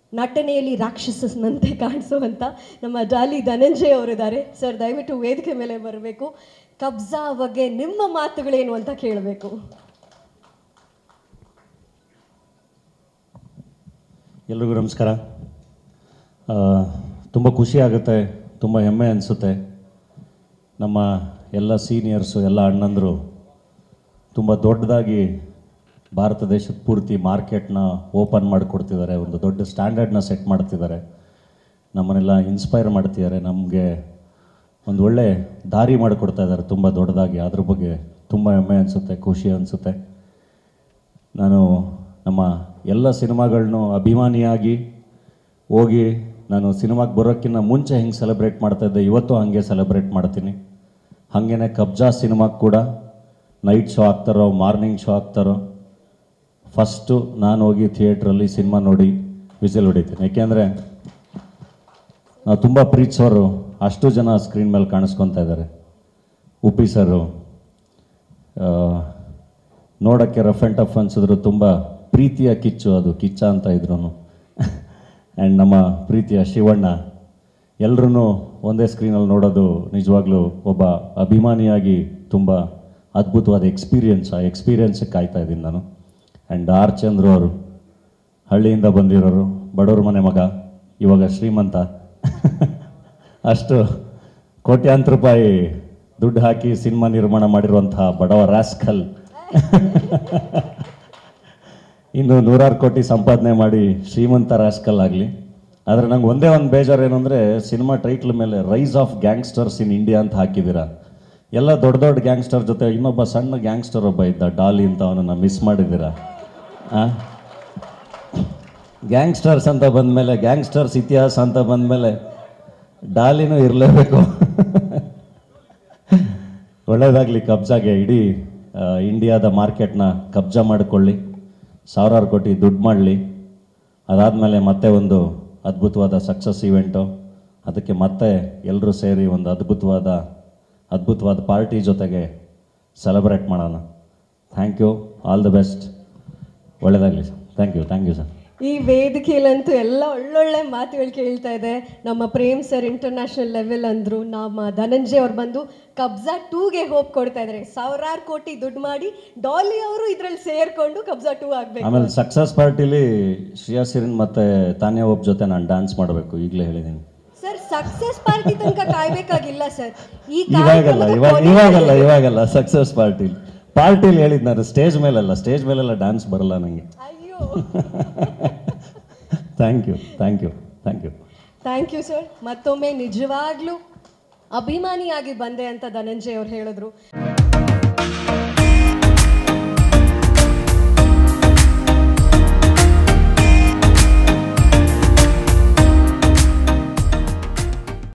ನಟನೆಯಲ್ಲಿ ರಾಕ್ಷಸನಂತೆ ಕಾಣಿಸುವಂಥ ನಮ್ಮ ಡಾಲಿ ಧನಂಜಯ್ ಅವರಿದ್ದಾರೆ ಸರ್ ದಯವಿಟ್ಟು ವೇದಿಕೆ ಮೇಲೆ ಬರಬೇಕು ಕಬ್ಜಾ ಬಗ್ಗೆ ನಿಮ್ಮ ಮಾತುಗಳೇನು ಅಂತ ಕೇಳಬೇಕು ಎಲ್ರಿಗೂ ನಮಸ್ಕಾರ ತುಂಬ ಖುಷಿ ಆಗುತ್ತೆ ತುಂಬ ಹೆಮ್ಮೆ ಅನಿಸುತ್ತೆ ನಮ್ಮ ಎಲ್ಲ ಸೀನಿಯರ್ಸು ಎಲ್ಲ ಅಣ್ಣಂದರು ತುಂಬ ದೊಡ್ಡದಾಗಿ ಭಾರತ ದೇಶದ ಪೂರ್ತಿ ಮಾರ್ಕೆಟ್ನ ಓಪನ್ ಮಾಡಿಕೊಡ್ತಿದ್ದಾರೆ ಒಂದು ದೊಡ್ಡ ಸ್ಟ್ಯಾಂಡರ್ಡ್ನ ಸೆಟ್ ಮಾಡ್ತಿದ್ದಾರೆ ನಮ್ಮನ್ನೆಲ್ಲ ಇನ್ಸ್ಪೈರ್ ಮಾಡ್ತಿದ್ದಾರೆ ನಮಗೆ ಒಂದು ಒಳ್ಳೆ ದಾರಿ ಮಾಡಿಕೊಡ್ತಾ ಇದ್ದಾರೆ ತುಂಬ ದೊಡ್ಡದಾಗಿ ಅದ್ರ ಬಗ್ಗೆ ತುಂಬ ಹೆಮ್ಮೆ ಅನಿಸುತ್ತೆ ಖುಷಿ ಅನಿಸುತ್ತೆ ನಾನು ನಮ್ಮ ಎಲ್ಲ ಸಿನಿಮಾಗಳನ್ನೂ ಅಭಿಮಾನಿಯಾಗಿ ಹೋಗಿ ನಾನು ಸಿನಿಮಾಗೆ ಬರೋಕ್ಕಿಂತ ಮುಂಚೆ ಹೆಂಗೆ ಸೆಲೆಬ್ರೇಟ್ ಮಾಡ್ತಾಯಿದ್ದೆ ಇವತ್ತು ಹಾಗೆ ಸೆಲೆಬ್ರೇಟ್ ಮಾಡ್ತೀನಿ ಹಾಗೇನೆ ಕಬ್ಜಾ ಸಿನಿಮಾಗೆ ಕೂಡ ನೈಟ್ ಶೋ ಆಗ್ತಾರೋ ಮಾರ್ನಿಂಗ್ ಶೋ ಆಗ್ತಾರೋ ಫಸ್ಟು ನಾನು ಹೋಗಿ ಥಿಯೇಟ್ರಲ್ಲಿ ಸಿನಿಮಾ ನೋಡಿ ವಿಸಿಲ್ ಹೊಡಿತೀನಿ ಯಾಕೆಂದರೆ ನಾವು ತುಂಬ ಪ್ರೀತಿಸೋರು ಅಷ್ಟು ಜನ ಸ್ಕ್ರೀನ್ ಮೇಲೆ ಕಾಣಿಸ್ಕೊತಾ ಇದ್ದಾರೆ ಉಪ್ಪಿ ಸರು ನೋಡೋಕ್ಕೆ ರಫ್ ಆ್ಯಂಡ್ ಟಫ್ ಅನ್ಸಿದ್ರು ತುಂಬ ಪ್ರೀತಿಯ ಕಿಚ್ಚು ಅದು ಕಿಚ್ಚ ಅಂತ ಇದ್ರು ಆ್ಯಂಡ್ ನಮ್ಮ ಪ್ರೀತಿಯ ಶಿವಣ್ಣ ಎಲ್ಲರೂ ಒಂದೇ ಸ್ಕ್ರೀನಲ್ಲಿ ನೋಡೋದು ನಿಜವಾಗ್ಲೂ ಒಬ್ಬ ಅಭಿಮಾನಿಯಾಗಿ ತುಂಬ ಅದ್ಭುತವಾದ ಎಕ್ಸ್ಪೀರಿಯನ್ಸ್ ಆ ಎಕ್ಸ್ಪೀರಿಯನ್ಸಿಗೆ ಕಾಯ್ತಾ ಇದ್ದೀನಿ ನಾನು ಆ್ಯಂಡ್ ಆರ್ ಚಂದ್ರು ಅವರು ಹಳ್ಳಿಯಿಂದ ಬಂದಿರೋರು ಬಡವ್ರ ಮನೆ ಮಗ ಇವಾಗ ಶ್ರೀಮಂತ ಅಷ್ಟು ಕೋಟ್ಯಾಂತರ ರೂಪಾಯಿ ದುಡ್ಡು ಹಾಕಿ ಸಿನಿಮಾ ನಿರ್ಮಾಣ ಮಾಡಿರುವಂತಹ ಬಡವ ರಾಸ್ಕಲ್ ಇನ್ನು ನೂರಾರು ಕೋಟಿ ಸಂಪಾದನೆ ಮಾಡಿ ಶ್ರೀಮಂತ ರಾಸ್ಕಲ್ ಆಗಲಿ ಆದರೆ ನಂಗೆ ಒಂದೇ ಒಂದು ಬೇಜಾರು ಏನಂದರೆ ಸಿನಿಮಾ ಟೈಟ್ಲ್ ಮೇಲೆ rise of gangsters in India ಅಂತ ಹಾಕಿದ್ದೀರಾ ಎಲ್ಲ ದೊಡ್ಡ ದೊಡ್ಡ ಗ್ಯಾಂಗ್ಸ್ಟರ್ ಜೊತೆ ಇನ್ನೊಬ್ಬ ಸಣ್ಣ ಗ್ಯಾಂಗ್ಸ್ಟರ್ ಒಬ್ಬ ಇದ್ದ ಡಾಲಿ ಅಂತ ಅವನನ್ನು ಮಿಸ್ ಮಾಡಿದ್ದೀರಾ ಆ? ಗ್ಯಾಂಗ್ಸ್ಟರ್ಸ್ ಅಂತ ಬಂದಮೇಲೆ ಗ್ಯಾಂಗ್ಸ್ಟರ್ಸ್ ಇತಿಹಾಸ ಅಂತ ಬಂದಮೇಲೆ ಡಾಲಿನೂ ಇರಲೇಬೇಕು ಒಳ್ಳೆಯದಾಗಲಿ ಕಬ್ಜಾಗೆ ಇಡೀ ಆ, ಇಂಡಿಯಾದ ಮಾರ್ಕೆಟ್ನ ಕಬ್ಜಾ ಮಾಡಿಕೊಳ್ಳಿ ಸಾವಿರಾರು ಕೋಟಿ ದುಡ್ಡು ಮಾಡಲಿ ಅದಾದಮೇಲೆ ಮತ್ತೆ ಒಂದು ಅದ್ಭುತವಾದ ಸಕ್ಸಸ್ ಇವೆಂಟು ಅದಕ್ಕೆ ಮತ್ತೆ ಎಲ್ಲರೂ ಸೇರಿ ಒಂದು ಅದ್ಭುತವಾದ ಅದ್ಭುತವಾದ ಪಾರ್ಟಿ ಜೊತೆಗೆ ಸೆಲೆಬ್ರೇಟ್ ಮಾಡೋಣ thank you all the best ಒಳ್ಳೆಯದಾಗಲಿ sir thank you thank you sir ಈ ವೇದಿಕೆಯಲ್ಲಂತೂ ಎಲ್ಲ ಒಳ್ಳೊಳ್ಳೆ ಮಾತುಗಳು ಕೇಳ್ತಾ ಇದೆ ನಮ್ಮ ಪ್ರೇಮ್ ಸರ್ ಇಂಟರ್ನ್ಯಾಷನಲ್ ಲೆವೆಲ್ ಅಂದ್ರು ನಮ್ಮ ಧನಂಜಯ್ ಅವ್ರು ಬಂದು ಕಬ್ಜಾ ಟೂಗೆ ಹೋಪ್ ಕೊಡ್ತಾ ಇದ್ದಾರೆ ಸಾವಿರಾರು ಕೋಟಿ ದುಡ್ಡು ಮಾಡಿ ಡಾಲಿ ಅವರು ಇದ್ರಲ್ಲಿ ಸೇರ್ಕೊಂಡು ಕಬ್ಜಾ ಟೂ ಆಗ್ಬೇಕು ಆಮೇಲೆ ಸಕ್ಸಸ್ ಪಾರ್ಟಿಲಿ ಶ್ರೇಯಾ ಸಿರಿನ್ ಮತ್ತು ತಾನ್ಯಾ ಒಬ್ಬ ಜೊತೆ ನಾನು ಡ್ಯಾನ್ಸ್ ಮಾಡಬೇಕು ಈಗಲೇ ಹೇಳಿದ್ದೀನಿ ಸರ್ ಸಕ್ಸಸ್ ಪಾರ್ಟಿ ತನಕ ಕಾಯ್ಬೇಕಾಗಿಲ್ಲ ಸರ್ ಈ ಇವಾಗಲ್ಲ ಕಾರ್ಯಕ್ರಮದ ಇವಾಗ ಕೊನೆ- ಇವಾಗಲ್ಲ ಇವಾಗಲ್ಲ ಸಕ್ಸಸ್ ಪಾರ್ಟಿಲಿ ಪಾರ್ಟಿಲಿ ಹೇಳಿದ್ದು ನಾನು ಸ್ಟೇಜ್ ಮೇಲಲ್ಲ ಸ್ಟೇಜ್ ಮೇಲೆಲ್ಲ ಡ್ಯಾನ್ಸ್ ಬರಲ್ಲ ನನಗೆ ಅಯ್ಯೋ thank you thank you thank you thank you sir ಮತ್ತೊಮ್ಮೆ ನಿಜವಾಗ್ಲೂ ಅಭಿಮಾನಿಯಾಗಿ ಬಂದೆ ಅಂತ ಧನಂಜಯ್ ಅವ್ರು ಹೇಳಿದ್ರು